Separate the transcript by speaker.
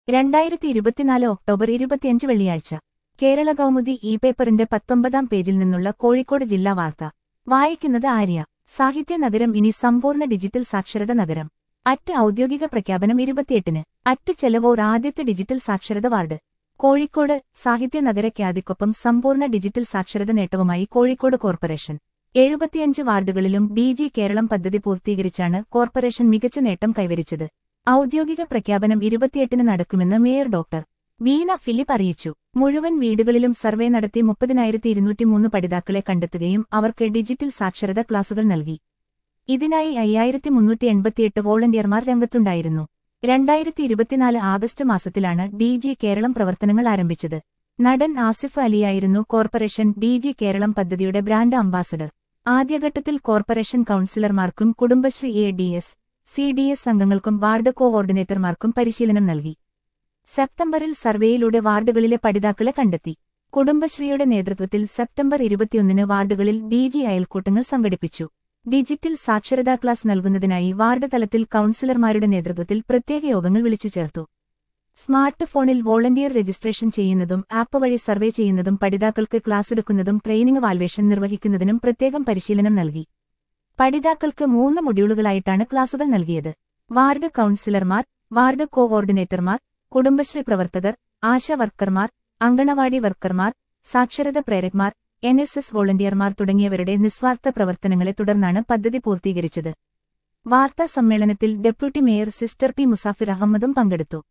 Speaker 1: രണ്ടായിരത്തി ഇരുപത്തിനാല് ഒക്ടോബർ ഇരുപത്തിയഞ്ച് വെള്ളിയാഴ്ച കേരള കൗമുദി ഇ പേപ്പറിന്റെ പത്തൊമ്പതാം പേജിൽ നിന്നുള്ള കോഴിക്കോട് ജില്ലാ വാർത്ത വായിക്കുന്നത് ആര്യ സാഹിത്യ നഗരം ഇനി സമ്പൂർണ്ണ ഡിജിറ്റൽ സാക്ഷരത നഗരം അറ്റ് ഔദ്യോഗിക പ്രഖ്യാപനം ഇരുപത്തിയെട്ടിന് അറ്റ് ചെലവോർ ആദ്യത്തെ ഡിജിറ്റൽ സാക്ഷരത വാർഡ് കോഴിക്കോട് സാഹിത്യ നഗരഖ്യാതിക്കൊപ്പം സമ്പൂർണ്ണ ഡിജിറ്റൽ സാക്ഷരത നേട്ടവുമായി കോഴിക്കോട് കോർപ്പറേഷൻ എഴുപത്തിയഞ്ച് വാർഡുകളിലും ബി ജി കേരളം പദ്ധതി പൂർത്തീകരിച്ചാണ് കോർപ്പറേഷൻ മികച്ച നേട്ടം കൈവരിച്ചത് ഔദ്യോഗിക പ്രഖ്യാപനം ഇരുപത്തിയെട്ടിന് നടക്കുമെന്ന് മേയർ ഡോക്ടർ വീണ ഫിലിപ്പ് അറിയിച്ചു മുഴുവൻ വീടുകളിലും സർവേ നടത്തി മുപ്പതിനായിരത്തി ഇരുന്നൂറ്റിമൂന്ന് പഠിതാക്കളെ കണ്ടെത്തുകയും അവർക്ക് ഡിജിറ്റൽ സാക്ഷരത ക്ലാസുകൾ നൽകി ഇതിനായി അയ്യായിരത്തി മുന്നൂറ്റി എൺപത്തിയെട്ട് വോളണ്ടിയർമാർ രംഗത്തുണ്ടായിരുന്നു രണ്ടായിരത്തി ഇരുപത്തിനാല് ആഗസ്റ്റ് മാസത്തിലാണ് ഡി ജി കേരളം പ്രവർത്തനങ്ങൾ ആരംഭിച്ചത് നടൻ ആസിഫ് അലിയായിരുന്നു കോർപ്പറേഷൻ ഡി ജി കേരളം പദ്ധതിയുടെ ബ്രാൻഡ് അംബാസഡർ ആദ്യഘട്ടത്തിൽ കോർപ്പറേഷൻ കൌൺസിലർമാർക്കും Kudumbashree A D S C D S അംഗങ്ങൾക്കും വാർഡ് കോഓർഡിനേറ്റർമാർക്കും പരിശീലനം നൽകി സെപ്റ്റംബറിൽ സർവേയിലൂടെ വാർഡുകളിലെ പഠിതാക്കളെ കണ്ടെത്തി കുടുംബശ്രീയുടെ നേതൃത്വത്തിൽ സെപ്റ്റംബർ ഇരുപത്തിയൊന്നിന് വാർഡുകളിൽ ഡി ജി അയൽക്കൂട്ടങ്ങൾ സംഘടിപ്പിച്ചു ഡിജിറ്റൽ സാക്ഷരതാ ക്ലാസ് നൽകുന്നതിനായി വാർഡ് തലത്തിൽ കൌൺസിലർമാരുടെ നേതൃത്വത്തിൽ പ്രത്യേക യോഗങ്ങൾ വിളിച്ചു ചേർത്തു സ്മാർട്ട് ഫോണിൽ വോളണ്ടിയർ രജിസ്ട്രേഷൻ ചെയ്യുന്നതും ആപ്പ് വഴി സർവേ ചെയ്യുന്നതും പഠിതാക്കൾക്ക് ക്ലാസ് എടുക്കുന്നതും ട്രെയിനിംഗ് വാൽവേഷൻ നിർവഹിക്കുന്നതിനും പ്രത്യേകം പരിശീലനം നൽകി പഠിതാക്കൾക്ക് മൂന്ന് മൊഡ്യൂളുകളായിട്ടാണ് ക്ലാസുകൾ നൽകിയത് വാർഡ് കൌൺസിലർമാർ വാർഡ് കോഓർഡിനേറ്റർമാർ കുടുംബശ്രീ പ്രവർത്തകർ ആശാ വർക്കർമാർ അങ്കണവാടി വർക്കർമാർ സാക്ഷരത പ്രേരക്മാർ എൻ എസ് എസ് വോളണ്ടിയർമാർ തുടങ്ങിയവരുടെ നിസ്വാർത്ഥ പ്രവർത്തനങ്ങളെ തുടർന്നാണ് പദ്ധതി പൂർത്തീകരിച്ചത് വാർത്താ സമ്മേളനത്തിൽ deputy mayor sister P Musafir അഹമ്മദും പങ്കെടുത്തു